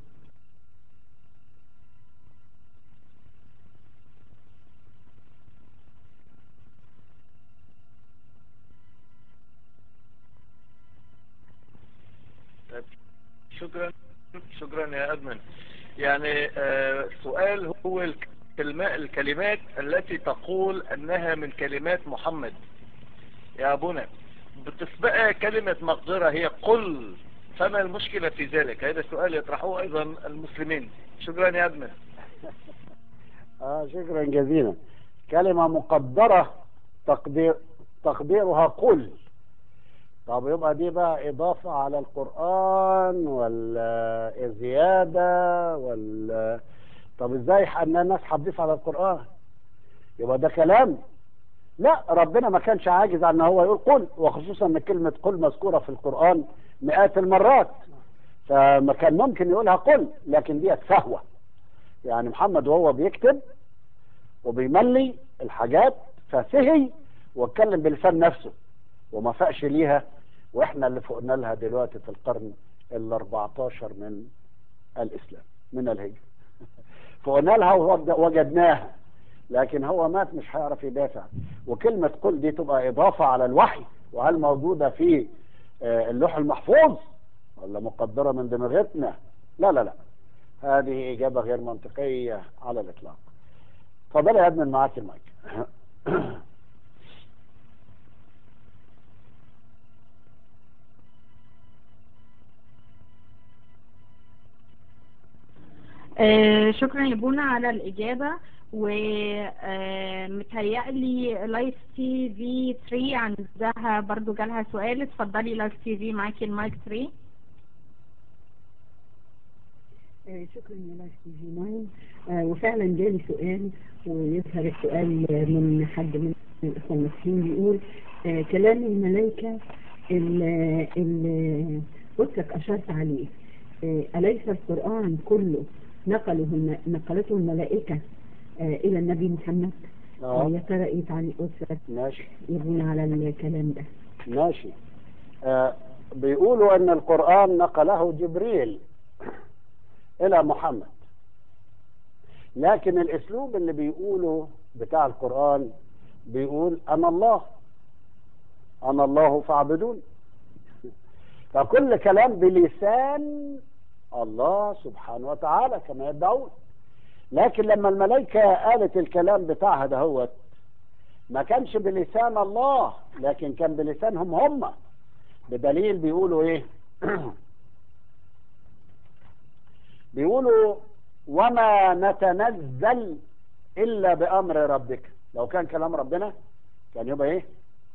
طيب، شكرا شكرا يا أدمن يعني آه، سؤال هو الكلمات, الكلمات التي تقول أنها من كلمات محمد يا أبونا بتسبقها كلمة مقدرة هي قل فما المشكلة في ذلك هذا السؤال يطرحه أيضا المسلمين شكرا يا أدمن اه شكرا جزيلا كلمة مقدرة تقدير تقديرها قل طب يبقى دي بقى إضافة على القرآن ولا زيادة ولا طب ازاي ان الناس هتضيف على القرآن يبقى ده كلام لا ربنا ما كانش عاجز عن ان هو يقول قل وخصوصا ان كلمة قل مذكورة في القرآن مئات المرات فما كان ممكن يقولها قل لكن دي فهوة يعني محمد وهو بيكتب وبيملي الحاجات فسهي واتكلم بلسان نفسه وما فاقش ليها واحنا اللي فوقنا لها دلوقتي في القرن ال 14 من الاسلام من الهجرة فوقنا لها ووجدناها لكن هو مات مش هيعرف يدافع وكلمة قل دي تبقى إضافة على الوحي وهل موجودة في آه، اللوح المحفوظ ولا مقدرة من دماغتنا لا لا لا هذه إجابة غير منطقية على الإطلاق اتفضلي يا أدمن معاك المايك آه، شكرا يا بونا على الإجابة ومتهيألي لايف تي في 3 عندها برضو جالها سؤال اتفضلي لايف تي في معاكي المايك 3 آه، شكرا يا لايف تي في 9 آه، وفعلا جالي سؤال ويظهر السؤال من حد من الاخوه المسلمين بيقول آه، كلام الملائكه اللي اللي قدسك اشرت عليه آه، اليس القران كله نقله الم- نقلته الملائكه آه، الى النبي محمد اه يا ترى ايه تعليق قدسك ماشي يبني على الكلام ده ماشي آه بيقولوا ان القرآن نقله جبريل الى محمد لكن الاسلوب اللي بيقوله بتاع القرآن بيقول انا الله انا الله فاعبدون فكل كلام بلسان الله سبحانه وتعالى كما يدعون لكن لما الملائكة قالت الكلام بتاعها دهوت ما كانش بلسان الله لكن كان بلسانهم هم بدليل بيقولوا ايه بيقولوا وما نتنزل الا بامر ربك لو كان كلام ربنا كان يبقى ايه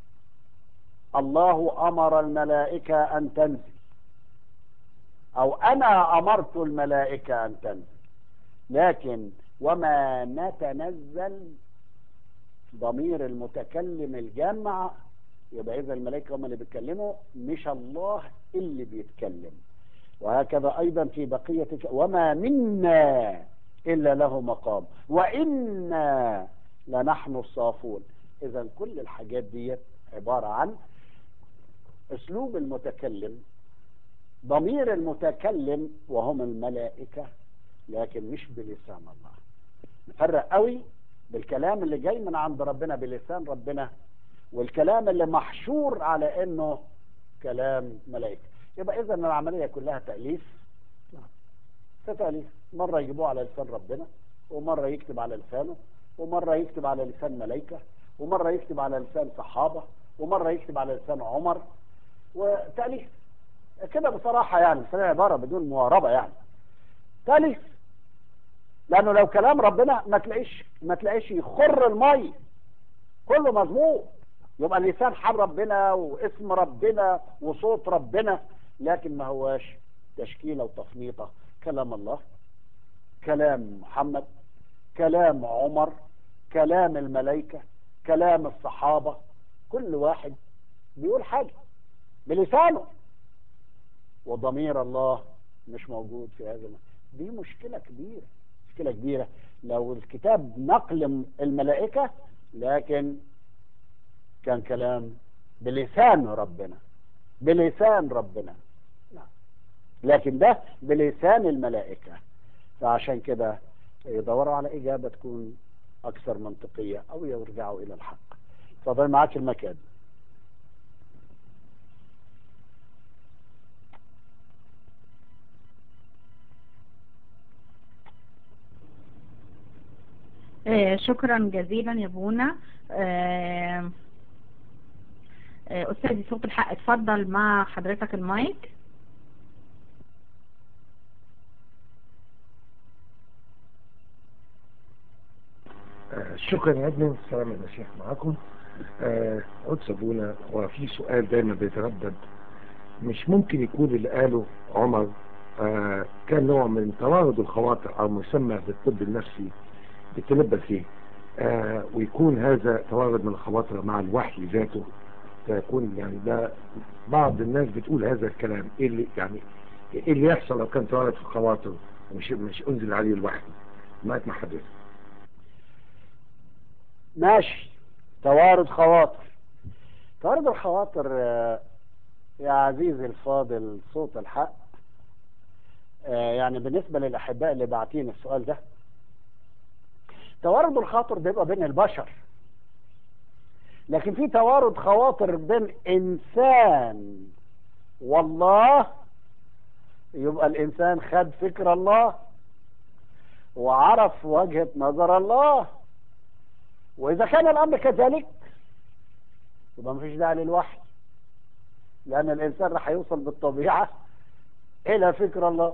الله امر الملائكه ان تنزل او انا امرت الملائكه ان تنزل لكن وما نتنزل ضمير المتكلم الجمع يبقى اذا الملائكه هم اللي بيتكلموا مش الله اللي بيتكلم وهكذا ايضا في بقيه الك- وما منا الا له مقام وانا لنحن الصافون اذا كل الحاجات دي عباره عن اسلوب المتكلم ضمير المتكلم وهم الملائكه لكن مش بلسان الله نفرق قوي بالكلام اللي جاي من عند ربنا بلسان ربنا والكلام اللي محشور على انه كلام ملائكه يبقى اذا العمليه كلها تاليف في تاليف مره يجيبوه على لسان ربنا ومره يكتب على لسانه ومره يكتب على لسان ملائكه ومره يكتب على لسان صحابه ومره يكتب على لسان عمر وتاليف كده بصراحه يعني بس عباره بدون مواربه يعني تاليف لانه لو كلام ربنا ما تلاقيش ما تلاقيش يخر المي كله مظبوط يبقى لسان حال ربنا واسم ربنا وصوت ربنا لكن ما هواش تشكيله وتفنيطه كلام الله كلام محمد كلام عمر كلام الملائكه كلام الصحابه كل واحد بيقول حاجه بلسانه وضمير الله مش موجود في هذا دي مشكله كبيره مشكله كبيره لو الكتاب نقل الملائكه لكن كان كلام بلسان ربنا بلسان ربنا لكن ده بلسان الملائكة فعشان كده يدوروا على إجابة تكون أكثر منطقية أو يرجعوا إلى الحق اتفضل معاك المكان آه، شكرا جزيلا يا بونا آه، آه، أستاذي صوت الحق اتفضل مع حضرتك المايك آه، شكرا يا ابني السلام المسيح معكم آه، قدس ابونا هو في سؤال دايما بيتردد مش ممكن يكون اللي قاله عمر آه، كان نوع من توارد الخواطر او مسمى بالطب النفسي بالتنبأ فيه آه، ويكون هذا توارد من الخواطر مع الوحي ذاته فيكون يعني ده بعض الناس بتقول هذا الكلام ايه اللي يعني ايه اللي يحصل لو كان توارد في الخواطر ومش مش انزل عليه الوحي معاك مع حضرتك ماشي توارد خواطر توارد الخواطر آه، يا عزيزي الفاضل صوت الحق آه، يعني بالنسبة للأحباء اللي باعتين السؤال ده توارد الخاطر بيبقى بين البشر لكن في توارد خواطر بين إنسان والله يبقى الإنسان خد فكر الله وعرف وجهة نظر الله وإذا كان الأمر كذلك يبقى مفيش داعي للوحي لأن الإنسان راح يوصل بالطبيعة إلى فكر الله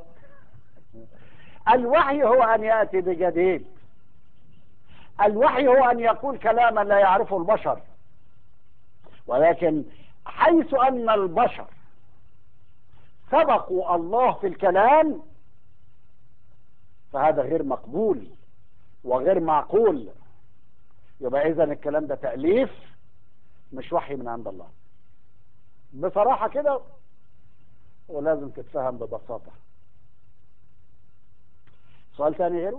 الوحي هو أن يأتي بجديد الوحي هو أن يقول كلاما لا يعرفه البشر ولكن حيث أن البشر سبقوا الله في الكلام فهذا غير مقبول وغير معقول يبقى اذا الكلام ده تأليف مش وحي من عند الله بصراحة كده ولازم تتفهم ببساطة سؤال ثاني غيره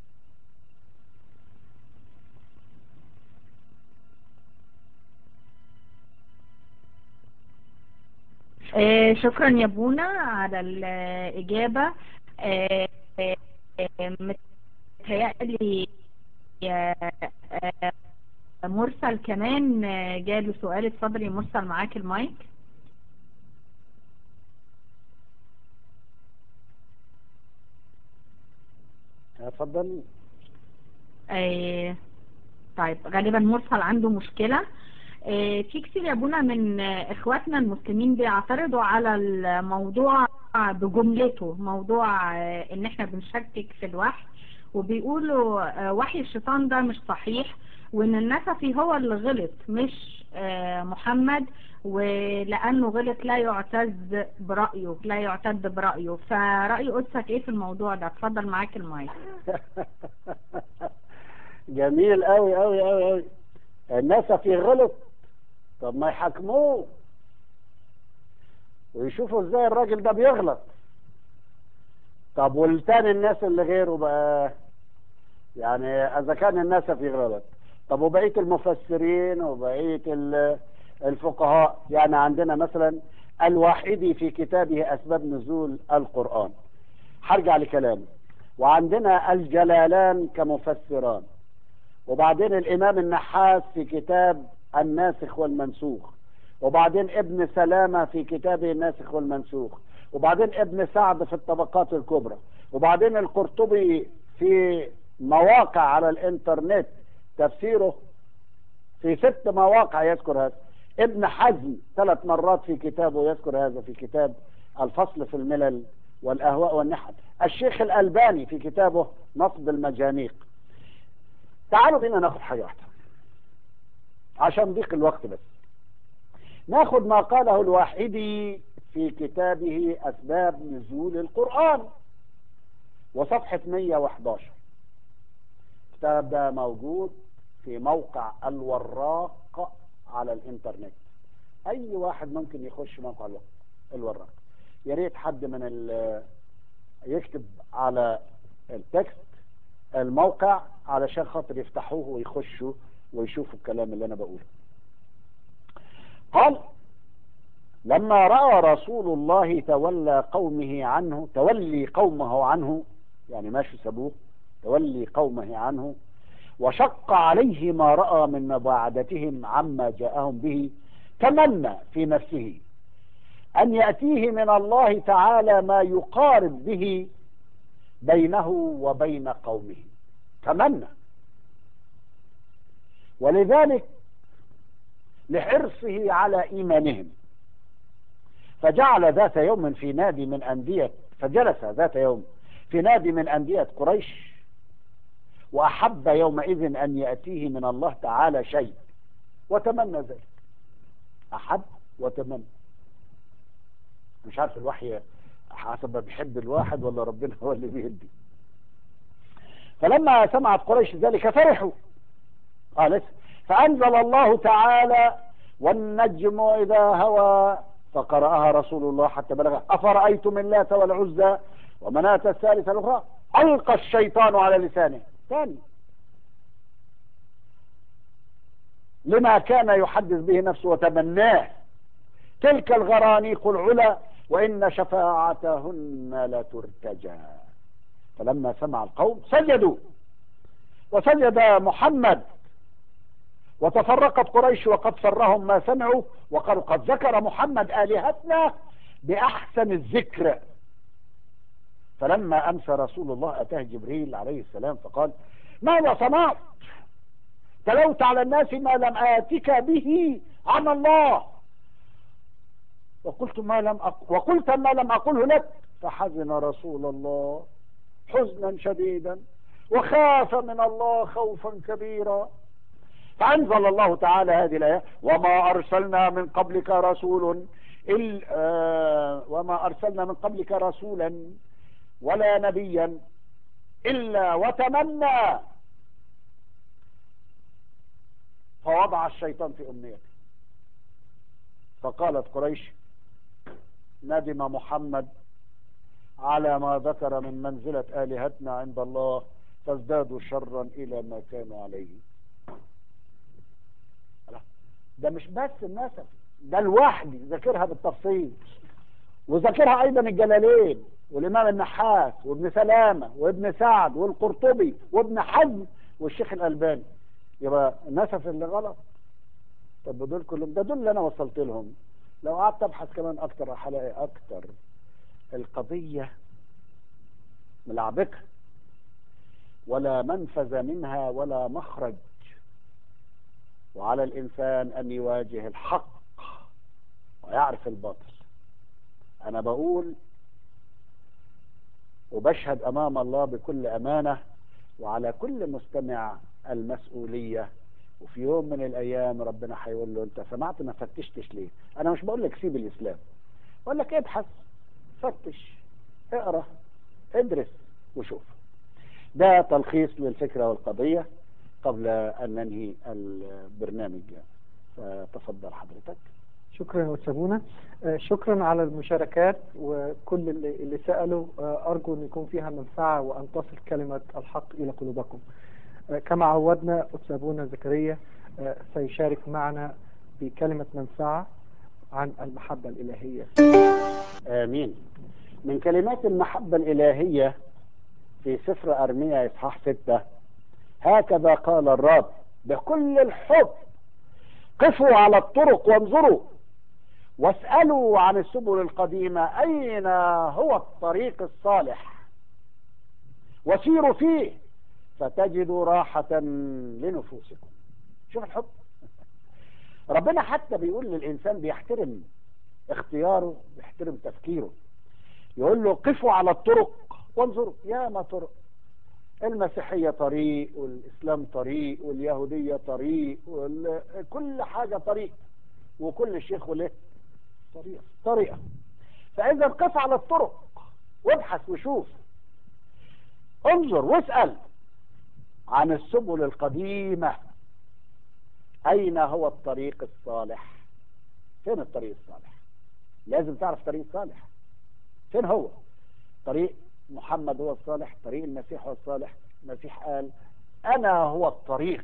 آه، شكرا يا بونا على الإجابة آه، آه، متهيألي آه، آه، مرسل كمان آه، جاله سؤال اتفضل يا مرسل معاك المايك اتفضل آه، طيب غالبا مرسل عنده مشكلة آه، في كتير يا ابونا من آه، اخواتنا المسلمين بيعترضوا على الموضوع بجملته موضوع آه، ان احنا بنشكك في الوحي وبيقولوا آه، وحي الشيطان ده مش صحيح وان النسفي هو اللي غلط مش آه، محمد ولانه غلط لا يعتز برأيه لا يعتد برأيه فرأي قدسك ايه في الموضوع ده اتفضل معاك المايك جميل قوي قوي قوي قوي الناس في غلط طب ما يحاكموه ويشوفوا ازاي الراجل ده بيغلط طب والتاني الناس اللي غيره بقى يعني اذا كان الناس في غلط طب وبقيه المفسرين وبقيه ال- الفقهاء يعني عندنا مثلا الواحدي في كتابه اسباب نزول القران هرجع لكلامه وعندنا الجلالان كمفسران وبعدين الامام النحاس في كتاب الناسخ والمنسوخ وبعدين ابن سلامة في كتابه الناسخ والمنسوخ وبعدين ابن سعد في الطبقات الكبرى وبعدين القرطبي في مواقع على الانترنت تفسيره في ست مواقع يذكر هذا ابن حزم ثلاث مرات في كتابه يذكر هذا في كتاب الفصل في الملل والأهواء والنحل الشيخ الألباني في كتابه نصب المجانيق تعالوا بينا ناخد حاجة واحدة عشان ضيق الوقت بس ناخد ما قاله الواحدي في كتابه أسباب نزول القرآن وصفحة 111 الكتاب ده موجود في موقع الوراق على الانترنت اي واحد ممكن يخش موقع الو- الوراق يا ريت حد من ال- يكتب على التكست الموقع علشان خاطر يفتحوه ويخشوا ويشوفوا الكلام اللي انا بقوله قال لما راى رسول الله تولى قومه عنه تولي قومه عنه يعني ماشي سابوه تولي قومه عنه وشق عليه ما راى من مباعدتهم عما جاءهم به تمنى في نفسه ان ياتيه من الله تعالى ما يقارب به بينه وبين قومه تمنى ولذلك لحرصه على ايمانهم فجعل ذات يوم في نادي من انديه فجلس ذات يوم في نادي من انديه قريش واحب يومئذ ان ياتيه من الله تعالى شيء وتمنى ذلك احب وتمنى مش عارف الوحي حسب ما بيحب الواحد ولا ربنا هو اللي بيهدي فلما سمعت قريش ذلك فرحوا قال لسه فأنزل الله تعالى والنجم إذا هوى فقرأها رسول الله حتى بلغ أفرأيتم اللات والعزى ومناة الثالثة الأخرى ألقى الشيطان على لسانه ثاني لما كان يحدث به نفسه وتمناه تلك الغرانيق العلا وإن شفاعتهن لترتجى فلما سمع القوم سجدوا وسجد محمد وتفرقت قريش وقد سرهم ما سمعوا وقالوا قد ذكر محمد آلهتنا بأحسن الذكر فلما أمسى رسول الله أتاه جبريل عليه السلام فقال ماذا صنعت تلوت على الناس ما لم آتك به عن الله وقلت ما لم أق... وقلت ما لم أقله لك فحزن رسول الله حزنا شديدا وخاف من الله خوفا كبيرا فأنزل الله تعالى هذه الآية وما أرسلنا من قبلك رسول إل آه وما أرسلنا من قبلك رسولا ولا نبيا إلا وتمنى فوضع الشيطان في أمنيته فقالت قريش ندم محمد على ما ذكر من منزلة آلهتنا عند الله فازدادوا شرا إلى ما كانوا عليه ده مش بس النسب ده الوحدي ذاكرها بالتفصيل وذاكرها أيضا الجلالين والإمام النحاس وابن سلامة وابن سعد والقرطبي وابن حزم والشيخ الألباني يبقى النسف اللي غلط طب دول كلهم ده دول اللي أنا وصلت لهم لو قعدت أبحث كمان أكتر هلاقي أكتر القضية ملعبكة ولا منفذ منها ولا مخرج وعلى الإنسان أن يواجه الحق ويعرف الباطل أنا بقول وبشهد أمام الله بكل أمانة وعلى كل مستمع المسؤولية وفي يوم من الأيام ربنا هيقول له أنت سمعت ما فتشتش ليه أنا مش بقول لك سيب الإسلام بقول لك ابحث فتش اقرأ ادرس وشوف ده تلخيص للفكرة والقضية قبل أن ننهي البرنامج فتفضل حضرتك شكرا يا أستاذنا شكرا على المشاركات وكل اللي, اللي سألوا أرجو أن يكون فيها منفعة وأن تصل كلمة الحق إلى قلوبكم آه، كما عودنا أستاذ أبونا زكريا آه، سيشارك معنا بكلمة منفعة عن المحبة الإلهية آمين من كلمات المحبة الإلهية في سفر أرميا إصحاح ستة هكذا قال الرب بكل الحب قفوا على الطرق وانظروا واسألوا عن السبل القديمة أين هو الطريق الصالح وسيروا فيه فتجدوا راحة لنفوسكم شوف الحب ربنا حتى بيقول للإنسان بيحترم اختياره بيحترم تفكيره يقول له قفوا على الطرق وانظروا يا ما طرق المسيحية طريق والإسلام طريق واليهودية طريق وكل حاجة طريق وكل شيخ له طريقة طريقة فإذا قف على الطرق وابحث وشوف انظر واسأل عن السبل القديمة أين هو الطريق الصالح فين الطريق الصالح لازم تعرف طريق الصالح فين هو طريق محمد هو الصالح طريق المسيح هو الصالح المسيح قال أنا هو الطريق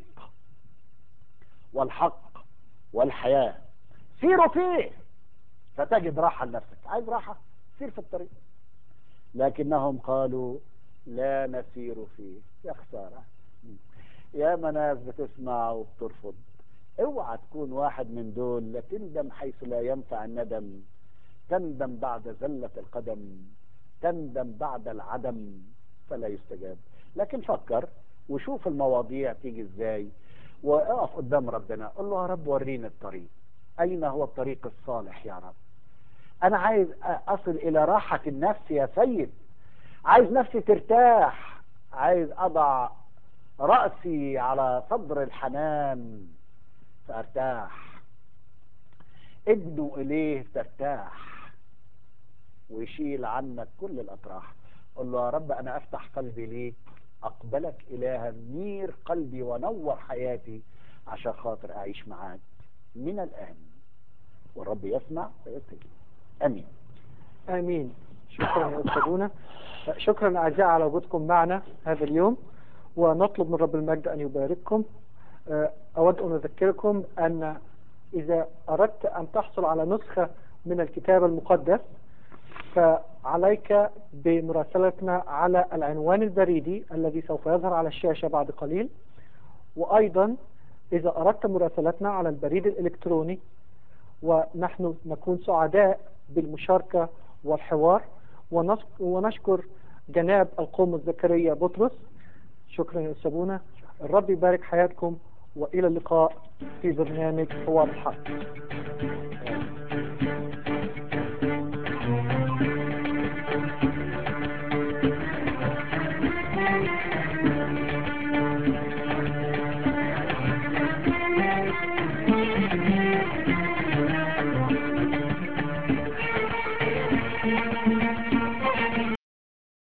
والحق والحياة سيروا فيه فتجد راحة لنفسك عايز راحة سير في الطريق لكنهم قالوا لا نسير فيه يا خسارة يا ناس بتسمع وبترفض اوعى تكون واحد من دول لا تندم حيث لا ينفع الندم تندم بعد زلة القدم تندم بعد العدم فلا يستجاب لكن فكر وشوف المواضيع تيجي ازاي واقف قدام ربنا قل له يا رب وريني الطريق اين هو الطريق الصالح يا رب انا عايز اصل الى راحة النفس يا سيد عايز نفسي ترتاح عايز اضع رأسي على صدر الحنان فارتاح ادنو اليه ترتاح ويشيل عنك كل الاطراح قل له يا رب انا افتح قلبي ليك اقبلك الها نير قلبي ونور حياتي عشان خاطر اعيش معاك من الان والرب يسمع ويستجيب امين آمين شكرا يا أستاذ أبونا شكرا أعزائي على وجودكم معنا هذا اليوم ونطلب من رب المجد أن يبارككم أود أن أذكركم أن إذا أردت أن تحصل على نسخة من الكتاب المقدس فعليك بمراسلتنا على العنوان البريدي الذي سوف يظهر على الشاشة بعد قليل وأيضا إذا أردت مراسلتنا على البريد الإلكتروني ونحن نكون سعداء بالمشاركة والحوار ونشكر جناب القوم زكريا بطرس شكرا يا أستاذنا الرب يبارك حياتكم وإلى اللقاء في برنامج حوار الحق Thank you.